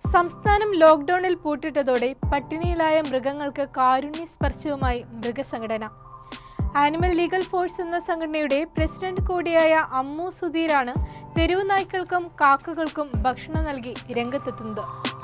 സംസ്ഥാനം ലോക്ക്ഡൌണിൽ പൂട്ടിട്ടതോടെ പട്ടിണിയിലായ മൃഗങ്ങൾക്ക് കാരുണ്യ സ്പർശവുമായി മൃഗസംഘടന ആനിമൽ ലീഗൽ ഫോഴ്സ് എന്ന സംഘടനയുടെ പ്രസിഡന്റ് കൂടിയായ അമ്മു സുധീരാണ് തെരുവു നായ്ക്കൾക്കും കാക്കകൾക്കും ഭക്ഷണം നൽകി രംഗത്തെത്തുന്നത്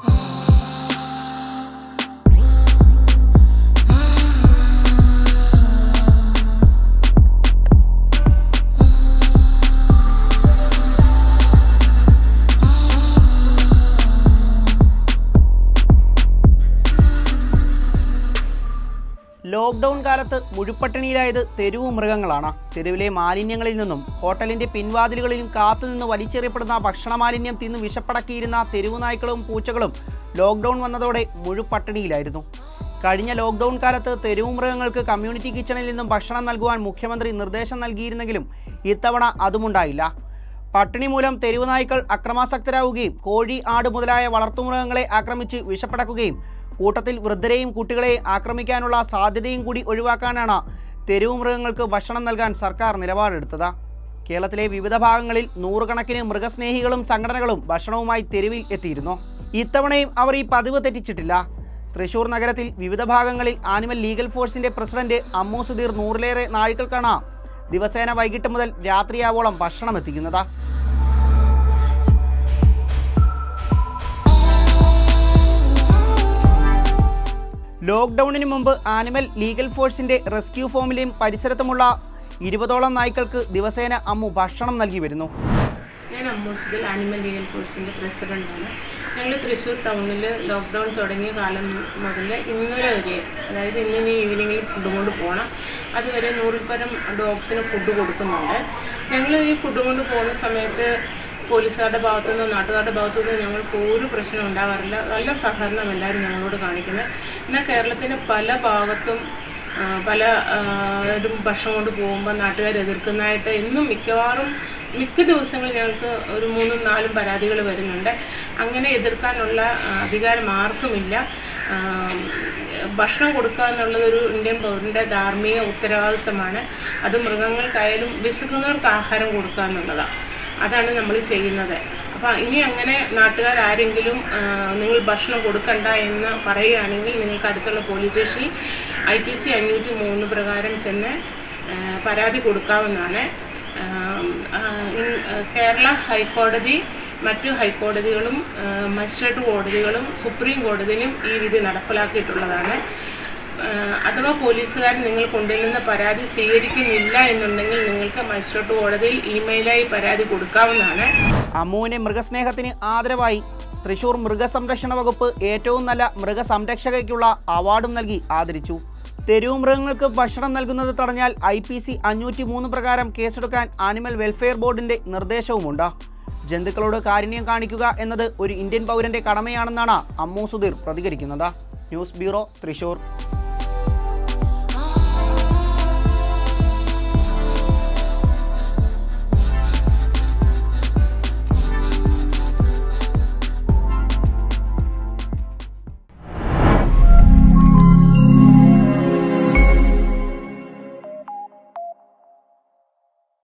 ലോക്ക്ഡൗൺ കാലത്ത് മുഴുപ്പട്ടിണിയിലായത് തെരുവു മൃഗങ്ങളാണ് തെരുവിലെ മാലിന്യങ്ങളിൽ നിന്നും ഹോട്ടലിന്റെ പിൻവാതിലുകളിലും കാത്തുനിന്ന് വലിച്ചെറിയപ്പെടുന്ന ഭക്ഷണ മാലിന്യം തിന്ന് വിഷപ്പടക്കിയിരുന്ന തെരുവു നായ്ക്കളും പൂച്ചകളും ലോക്ക്ഡൗൺ വന്നതോടെ മുഴുപ്പട്ടിണിയിലായിരുന്നു കഴിഞ്ഞ ലോക്ക്ഡൗൺ കാലത്ത് തെരുവു മൃഗങ്ങൾക്ക് കമ്മ്യൂണിറ്റി കിച്ചണിൽ നിന്നും ഭക്ഷണം നൽകുവാൻ മുഖ്യമന്ത്രി നിർദ്ദേശം നൽകിയിരുന്നെങ്കിലും ഇത്തവണ അതുമുണ്ടായില്ല പട്ടിണി മൂലം തെരുവു നായ്ക്കൾ അക്രമാസക്തരാവുകയും കോഴി ആട് മുതലായ വളർത്തുമൃഗങ്ങളെ ആക്രമിച്ച് വിഷപ്പടക്കുകയും കൂട്ടത്തിൽ വൃദ്ധരെയും കുട്ടികളെയും ആക്രമിക്കാനുള്ള സാധ്യതയും കൂടി ഒഴിവാക്കാനാണ് തെരുവു മൃഗങ്ങൾക്ക് ഭക്ഷണം നൽകാൻ സർക്കാർ നിലപാടെടുത്തത് കേരളത്തിലെ വിവിധ ഭാഗങ്ങളിൽ നൂറുകണക്കിന് മൃഗസ്നേഹികളും സംഘടനകളും ഭക്ഷണവുമായി തെരുവിൽ എത്തിയിരുന്നു ഇത്തവണയും അവർ ഈ പതിവ് തെറ്റിച്ചിട്ടില്ല തൃശൂർ നഗരത്തിൽ വിവിധ ഭാഗങ്ങളിൽ ആനിമൽ ലീഗൽ ഫോഴ്സിന്റെ പ്രസിഡന്റ് അമ്മു സുധീർ നൂറിലേറെ നാഴ്കൾക്കാണ് ദിവസേന വൈകിട്ട് മുതൽ രാത്രിയാവോളം ഭക്ഷണം എത്തിക്കുന്നത് ലോക്ക്ഡൌണിന് മുമ്പ് ആനിമൽ ലീഗൽ ഫോഴ്സിന്റെ റെസ്ക്യൂ ഫോമിലെയും പരിസരത്തുമുള്ള ഇരുപതോളം നായ്ക്കൾക്ക് ദിവസേന അമ്മു ഭക്ഷണം നൽകി വരുന്നു ഞാൻ അമ്മൂസിൽ ആനിമൽ ലീഗൽ ഫോഴ്സിൻ്റെ പ്രസിഡൻ്റാണ് ഞങ്ങൾ തൃശ്ശൂർ ടൗണിൽ ലോക്ക്ഡൗൺ തുടങ്ങിയ കാലം മുതൽ ഇന്നലെ വരെ അതായത് ഇന്നിനി ഈവനിങ്ങിൽ ഫുഡ് കൊണ്ട് പോകണം അതുവരെ നൂറിൽ പരം ഡോഗ്സിന് ഫുഡ് കൊടുക്കുന്നുണ്ട് ഞങ്ങൾ ഈ ഫുഡ് കൊണ്ട് പോകുന്ന സമയത്ത് പോലീസുകാരുടെ ഭാഗത്തു നിന്നോ നാട്ടുകാരുടെ ഭാഗത്തു നിന്നോ ഞങ്ങൾക്ക് ഒരു പ്രശ്നം ഉണ്ടാവാറില്ല നല്ല സഹകരണം എല്ലാവരും ഞങ്ങളോട് കാണിക്കുന്നത് എന്നാൽ കേരളത്തിൻ്റെ പല ഭാഗത്തും ആ, പല ആ, ഒരു ഭക്ഷണം കൊണ്ട് പോകുമ്പോൾ നാട്ടുകാർ എതിർക്കുന്നതായിട്ട് എന്നും മിക്കവാറും മിക്ക ദിവസങ്ങളിൽ ഞങ്ങൾക്ക് ഒരു മൂന്നും നാലും പരാതികൾ വരുന്നുണ്ട് അങ്ങനെ എതിർക്കാനുള്ള ആ, അധികാരം ആർക്കുമില്ല ആ, ഭക്ഷണം കൊടുക്കുക എന്നുള്ളത് ഒരു ഇന്ത്യൻ പൗരൻ്റെ ധാർമ്മിക ഉത്തരവാദിത്തമാണ് അത് മൃഗങ്ങൾക്കായാലും വിശക്കുന്നവർക്ക് ആഹാരം കൊടുക്കുക എന്നുള്ളതാണ് അതാണ് നമ്മൾ ചെയ്യുന്നത് അപ്പോൾ ഇനി അങ്ങനെ നാട്ടുകാർ ആരെങ്കിലും ആ, നിങ്ങൾ ഭക്ഷണം കൊടുക്കണ്ട എന്ന് പറയുകയാണെങ്കിൽ നിങ്ങൾക്ക് അടുത്തുള്ള പോലീസ് സ്റ്റേഷനിൽ ഐ പി സി അഞ്ഞൂറ്റി മൂന്ന് പ്രകാരം ചെന്ന് ആ, പരാതി കൊടുക്കാവുന്നതാണ് ആ, ആ, ഇൻ- ആ, കേരള ഹൈക്കോടതി മറ്റു ഹൈക്കോടതികളും ആ, മജിസ്ട്രേറ്റ് കോടതികളും സുപ്രീം കോടതിയിലും ഈ വിധി നടപ്പിലാക്കിയിട്ടുള്ളതാണ് ആഹ് അഥവാ പോലീസുകാർ നിങ്ങൾ കൊണ്ടുവരുന്ന പരാതി സ്വീകരിക്കുന്നില്ല എന്നുണ്ടെങ്കിൽ നിങ്ങൾക്ക് മജിസ്ട്രേറ്റ് കോടതിയിൽ ഇമെയിലായി പരാതി കൊടുക്കാവുന്നതാണ് അമ്മുവിന്റെ മൃഗസ്നേഹത്തിന് ആദരവായി തൃശൂർ മൃഗസംരക്ഷണ വകുപ്പ് ഏറ്റവും നല്ല മൃഗസംരക്ഷകയ്ക്കുള്ള അവാർഡും നൽകി ആദരിച്ചു തെരുവു മൃഗങ്ങൾക്ക് ഭക്ഷണം നൽകുന്നത് തടഞ്ഞാൽ ഐ പി സി അഞ്ഞൂറ്റി മൂന്ന് പ്രകാരം കേസെടുക്കാൻ ആനിമൽ വെൽഫെയർ ബോർഡിന്റെ നിർദ്ദേശവുമുണ്ട് ജന്തുക്കളോട് കാരുണ്യം കാണിക്കുക എന്നത് ഒരു ഇന്ത്യൻ പൗരന്റെ കടമയാണെന്നാണ് അമ്മു സുധീർ പ്രതികരിക്കുന്നത് ന്യൂസ് ബ്യൂറോ തൃശൂർ